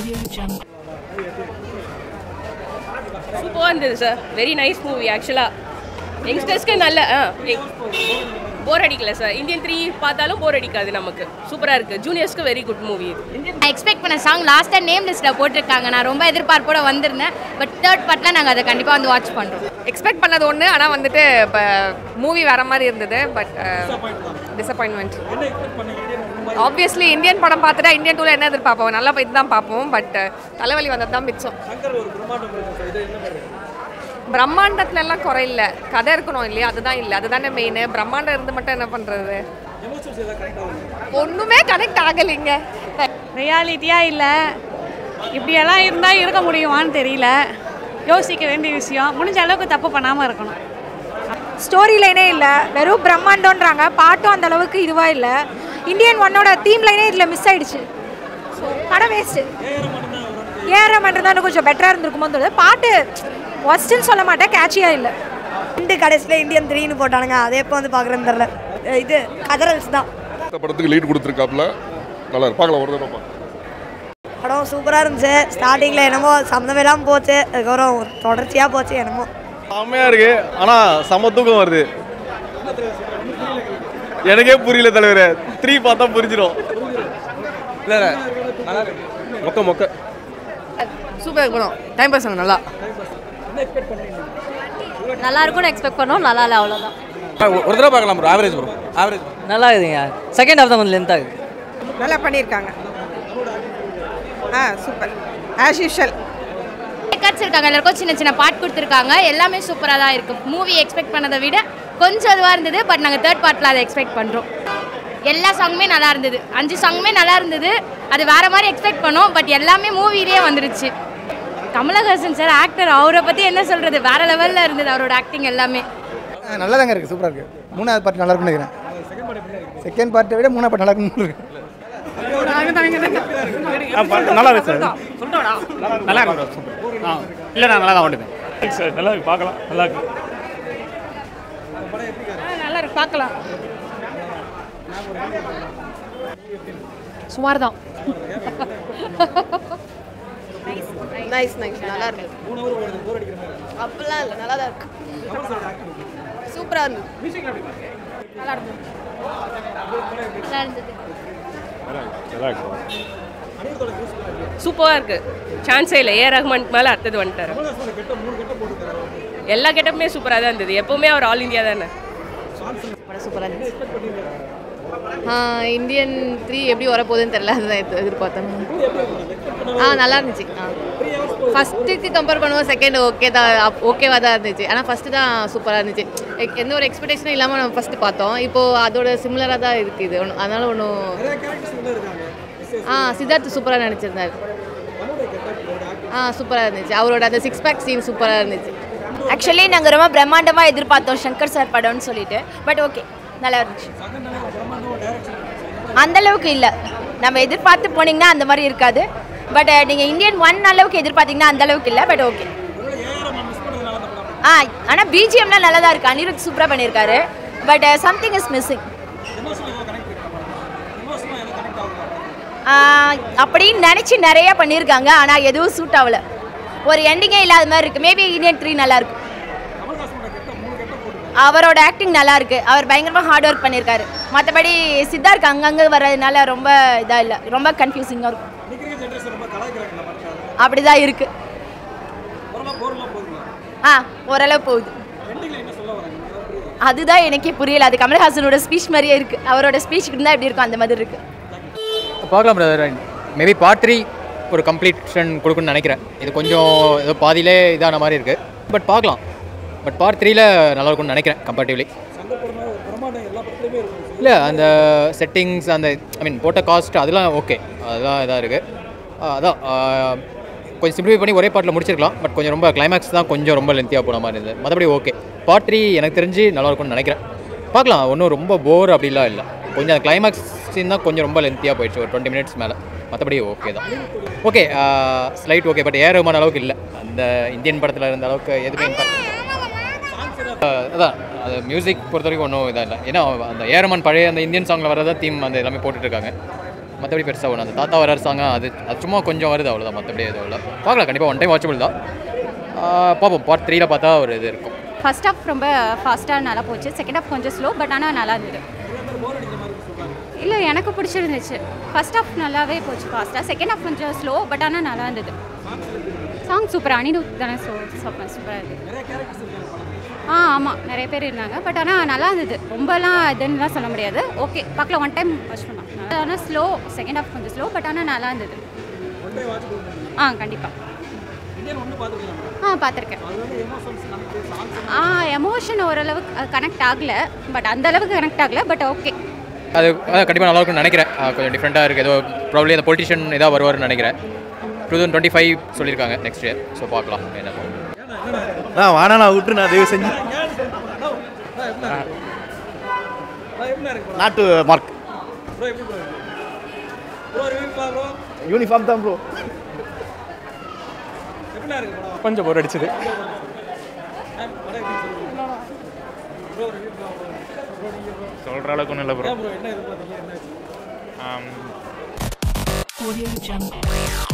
சூப்பராக இருந்தது sir very nice movie ஆக்சுவலாக யங்ஸ்டர்ஸ்க்கு நல்ல ஆ போர் அடிக்கல சார் இந்தியன் த்ரீ பார்த்தாலும் போர் அடிக்காது நமக்கு சூப்பராக இருக்குது ஜூனியர்ஸ்க்கு வெரி குட் மூவி இது நான் எக்ஸ்பெக்ட் பண்ண சாங் லாஸ்ட்டாக நேம் லிஸ்ட்டில் போட்டிருக்காங்க நான் ரொம்ப எதிர்பார்ப்போட வந்திருந்தேன் பட் தேர்ட் பார்ட்டில் நாங்கள் அதை கண்டிப்பாக வந்து வாட்ச் பண்ணுறோம் எக்ஸ்பெக்ட் பண்ணது ஒன்று ஆனால் வந்துட்டு இப்போ மூவி வேற மாதிரி இருந்தது பட் டிசப்பாயின்மெண்ட் ஆப்வியஸ்லி இந்தியன் படம் பார்த்துட்டா இந்தியன் டூவில் என்ன எதிர்பார்ப்போம் நல்லா போய் தான் பார்ப்போம் பட் தலைவலி வந்தது தான் மிச்சம் பிரம்மாண்டத்துல எல்லாம் குறை இல்லை கதை இருக்கணும் இல்லையா அதுதான் இல்லை அதுதானே மெயின் பிரம்மாண்டம் இருந்து மட்டும் என்ன பண்ணுறது ஒன்றுமே கனெக்ட் ஆகலைங்க ரியாலிட்டியாக இல்லை இப்படியெல்லாம் இருந்தால் இருக்க முடியுமான்னு தெரியல யோசிக்க வேண்டிய விஷயம் முடிஞ்ச அளவுக்கு தப்பு பண்ணாமல் இருக்கணும் ஸ்டோரி லைனே இல்லை வெறும் பிரம்மாண்டம்ன்றாங்க பாட்டும் அந்த அளவுக்கு இதுவாக இல்லை இந்தியன் ஒன்னோட தீம் லைனே இதில் மிஸ் ஆயிடுச்சு ஸோ படம் வேஸ்ட்டு ஏஆர் ரமன் தான் கொஞ்சம் பெட்டராக இருந்திருக்குமோ தோணுது பாட்டு ஒஸ்ட்டுன்னு சொல்ல மாட்டேன் கேட்சியாக இல்லை ரெண்டு கடைசியில் இந்தியன் த்ரீன்னு போட்டானுங்க அதே எப்போ வந்து பார்க்குறேன்னு தெரில இது கதரல்ஸ் தான் இந்த படத்துக்கு லீட் கொடுத்துருக்காப்புல நல்லா இருக்கு பார்க்கலாம் ஒரு தடவை பார்க்கலாம். படம் சூப்பராக இருந்துச்சு ஸ்டார்டிங்கில் என்னமோ சம்மந்தமே இல்லாமல் போச்சு அதுக்கப்புறம் தொடர்ச்சியாக போச்சு என்னமோ செம்மையா இருக்கு ஆனா செம தூக்கம் வருது எனக்கே புரியல தலைவரே த்ரீ பார்த்தா புரிஞ்சிடும் இல்ல இல்ல, நல்லா இருக்கு மொக்க மொக்க சூப்பர் படம் டைம் பாஸ் நல்லா நல்லா இருக்கும்னு எக்ஸ்பெக்ட் பண்ணோம் நல்லா இல்லை அவ்வளோதான் ஒரு தடவை பார்க்கலாம் ப்ரோ ஆவரேஜ் ப்ரோ ஆவரேஜ் நல்லா இருக்குதுங்க செகண்ட் ஹாஃப் தான் கொஞ்சம் லென்த்தாக இருக்குது நல்லா பண்ணியிருக்காங்க ஆ சூப்பர் ஆஸ் யூஷுவல் கட்ஸ் இருக்காங்க எல்லாருக்கும் சின்ன சின்ன பாட் கொடுத்துருக்காங்க எல்லாமே சூப்பராக தான் இருக்குது மூவி எக்ஸ்பெக்ட் பண்ணதை விட கொஞ்சம் இதுவாக இருந்தது பட் நாங்கள் தேர்ட் பார்ட்டில் அதை எக்ஸ்பெக்ட் பண்ணுறோம் எல்லா சாங்குமே நல்லா இருந்தது அஞ்சு சாங்குமே நல்லா இருந்தது அது வேற மாதிரி எக்ஸ்பெக்ட் பண்ணோம் பட் எல்லாமே மூவிலேயே வந்துருச்சு கமலஹாசன் சார் ஆக்டர் அவரை பற்றி என்ன சொல்கிறது வேற லெவலில் இருந்தது அவரோட ஆக்டிங் எல்லாமே நல்லா தாங்க இருக்குது சூப்பராக இருக்குது மூணாவது பார்ட் நல்லா இருக்குன்னு நினைக்கிறேன் செகண்ட் பார்ட்டை விட மூணாவது பார்ட் நல்லா இருக்குன்னு இருக்கு நல்லா இருக்கு சார் நல்லா இருக்கு ஆ இல்லை நான் நல்லா தான் ஓட்டுவேன் சார் நல்லா இருக்கு பார்க்கலாம் நல்லா இருக்கு நல்லா இருக்கு பார்க்கலாம் சுமார் தான் நைஸ் நைஸ் நல்லா இருக்கு அப்படிலாம் இல்லை நல்லா தான் இருக்கு சூப்பராக இருந்தது நல்லா இருந்தது நல்லா இருந்தது சூப்பராக இருக்குது சான்ஸே இல்லை ஏ ரஹ்மான் மேலே அடுத்தது வந்துட்டார் எல்லா கெட்டப்புமே சூப்பராக தான் இருந்தது எப்போவுமே அவர் ஆல் இந்தியா தானே படம் சூப்பராக இருந்துச்சு இந்தியன் த்ரீ எப்படி வரப்போகுதுன்னு தெரில அதுதான் எதிர்- எதிர்பார்த்தேன் ஆ நல்லா இருந்துச்சு ஆ ஃபஸ்ட்டுக்கு கம்பேர் பண்ணுவோம் செகண்ட் ஓகே தான் ஓகேவாக தான் இருந்துச்சு ஆனால் ஃபஸ்ட்டு தான் சூப்பராக இருந்துச்சு எக்- எந்த ஒரு எக்ஸ்பெக்டேஷனும் இல்லாமல் நம்ம ஃபஸ்ட்டு பார்த்தோம் இப்போது அதோட சிமிலராக தான் இருக்குது இது ஒன்று அதனால ஒன்றும் ஆ சித்தார்த் சூப்பராக நடிச்சிருந்தார் ஆ சூப்பராக இருந்துச்சு அவரோட அந்த சிக்ஸ் பேக் சீன் சூப்பராக இருந்துச்சு ஆக்சுவலி நாங்கள் ரொம்ப பிரம்மாண்டமாக எதிர்பார்த்தோம் சங்கர் சார் படம்னு சொல்லிட்டு பட் ஓகே நல்லா இருந்துச்சு அந்த அளவுக்கு இல்லை நம்ம எதிர்பார்த்து போனீங்கன்னா அந்த மாதிரி இருக்காது பட் நீங்கள் இந்தியன் ஒன் அளவுக்கு எதிர்பார்த்தீங்கன்னா அந்த அளவுக்கு இல்லை பட் ஓகே ஆ ஆனால் பிஜிஎம்லாம் நல்லா தான் இருக்குது அனிருத் சூப்பராக பண்ணியிருக்காரு பட் சம்திங் இஸ் மிஸ்ஸிங் அப்படின்னு நினச்சி நிறைய பண்ணியிருக்காங்க ஆனால் எதுவும் சூட் ஆகல ஒரு எண்டிங்கே இல்லாத மாதிரி இருக்குது மேபி இந்தியன் த்ரீ நல்லா இருக்கும் அவரோட ஆக்டிங் நல்லா இருக்கு அவர் பயங்கரமாக ஹார்ட் ஒர்க் பண்ணியிருக்காரு மற்றபடி சித்தார்க்கு அங்கங்கே வர்றதுனால ரொம்ப இதாக இல்லை ரொம்ப கன்ஃபியூசிங்காக இருக்கும் அப்படிதான் இருக்கு ஆ ஓரளவு போகுது அதுதான் எனக்கே புரியல அது கமல்ஹாசனோட ஸ்பீச் மாதிரியே இருக்கு அவரோட ஸ்பீச் இருந்தால் எப்படி இருக்கும் அந்த மாதிரி இருக்கு பார்க்கலாம் பிரதர் மேபி பார்ட் த்ரீ ஒரு கம்ப்ளீஷன் கொடுக்குன்னு நினைக்கிறேன் இது கொஞ்சம் ஏதோ பாதியிலே இதான மாதிரி இருக்குது பட் பார்க்கலாம் பட் பார்ட் த்ரீல நல்லா இருக்கும்னு நினைக்கிறேன் கம்பேரிட்டிவ்லி இல்லை அந்த செட்டிங்ஸ் அந்த ஐ மீன் போட்ட காஸ்ட் அதெல்லாம் ஓகே அதெல்லாம் இதாக இருக்குது அதான் ஆ, கொஞ்சம் சிம்பிளிஃபை பண்ணி ஒரே பாட்டில் முடிச்சிருக்கலாம் பட் கொஞ்சம் ரொம்ப கிளைமேக்ஸ் தான் கொஞ்சம் ரொம்ப லென்த்தியாக போன மாதிரி இருந்தது மற்றபடி ஓகே பார்ட் த்ரீ எனக்கு தெரிஞ்சு நல்லா இருக்கும்னு நினைக்கிறேன் பார்க்கலாம் ஒன்றும் ரொம்ப போர் அப்படிலாம் இல்லை கொஞ்சம் அந்த கிளைமேக்ஸ் சீன் தான் கொஞ்சம் ரொம்ப லென்த்தியாக போயிடுச்சு ஒரு டுவெண்ட்டி மினிட்ஸ் மேலே மற்றபடி ஓகே தான் okay slight okay but A Rahman அளவுக்கு இல்லை அந்த இந்தியன் படத்தில் இருந்த அளவுக்கு எதுவுமே impact அஹ் அதான் அது மியூசிக் பொறுத்த வரைக்கும் ஒன்றும் இதாக இல்லை ஏன்னா அந்த ஏரமான் பழைய அந்த இந்தியன் சாங்கில் வரதான் தீம் அந்த எல்லாமே போட்டுட்ருக்காங்க மற்றபடி பெருசாக ஒன்று அந்த தாத்தா வரார் சாங்க அது அது சும்மா கொஞ்சம் வருது அவ்வளோதான் மற்றபடி எதுவும் இல்லை பார்க்கலாம் கண்டிப்பாக ஒன் டைம் வாட்சபிள் தான் ஆஹ் பார்ப்போம் பார்ட் த்ரீல பார்த்தா ஒரு இது இருக்கும் ஃபர்ஸ்ட் ஹாஃப் ரொம்ப ஃபாஸ்ட்டாக நல்லா போச்சு செகண்ட் ஹாஃப் கொஞ்சம் ஸ்லோ பட் ஆனால் நல்லா இருந்தது இல்லை எனக்கு பிடிச்சிருந்துச்சு ஃபர்ஸ்ட் ஹாஃப் நல்லாவே போச்சு ஃபாஸ்ட்டாக செகண்ட் ஹாஃப் கொஞ்சம் ஸ்லோ பட் ஆனால் நல்லா இருந்தது சாங் சூப்பர் அனிருத் தானே சூ சூப்பர் சூப்பராக இருக்குது ஆ ஆமாம் நிறைய பேர் இருந்தாங்க பட் ஆனால் நல்லா இருந்தது ரொம்பலாம் இதுன்னுலாம் சொல்ல முடியாது ஓகே பார்க்கலாம் ஒன் டைம் வாட்ச் பண்ணலாம் ஆனால் ஸ்லோ செகண்ட் ஹாஃப் கொஞ்சம் ஸ்லோ பட் ஆனால் நல்லா இருந்தது ஆ கண்டிப்பாக ஆ பார்த்துருக்கேன் ஆ எமோஷன் ஓரளவுக்கு கனெக்ட் ஆகலை பட் அந்த அளவுக்கு கனெக்ட் ஆகலை பட் ஓகே அது அதான் கண்டிப்பாக நல்லா இருக்கும்னு நினைக்கிறேன் ஆஹ் கொஞ்சம் டிஃப்ரெண்ட்டாக இருக்குது ஏதோ ப்ராப்ளி அந்த பொலிட்டிஷியன் ஏதாவது வருவார்னு நினைக்கிறேன் டூ தௌசண்ட் டுவெண்ட்டி ஃபைவ் சொல்லியிருக்காங்க நெக்ஸ்ட் இயர் ஸோ பார்க்கலாம் என்ன நான் வானா நான் விட்டு நான் தயவு செஞ்சு நாட்டு மார்க் யூனிஃபார்ம் தான் ப்ரோ கொஞ்சம் போர் அடிச்சது சொல்கிற அளவுக்கு ஒன்றும் இல்லை ப்ரோ Audio Jungle.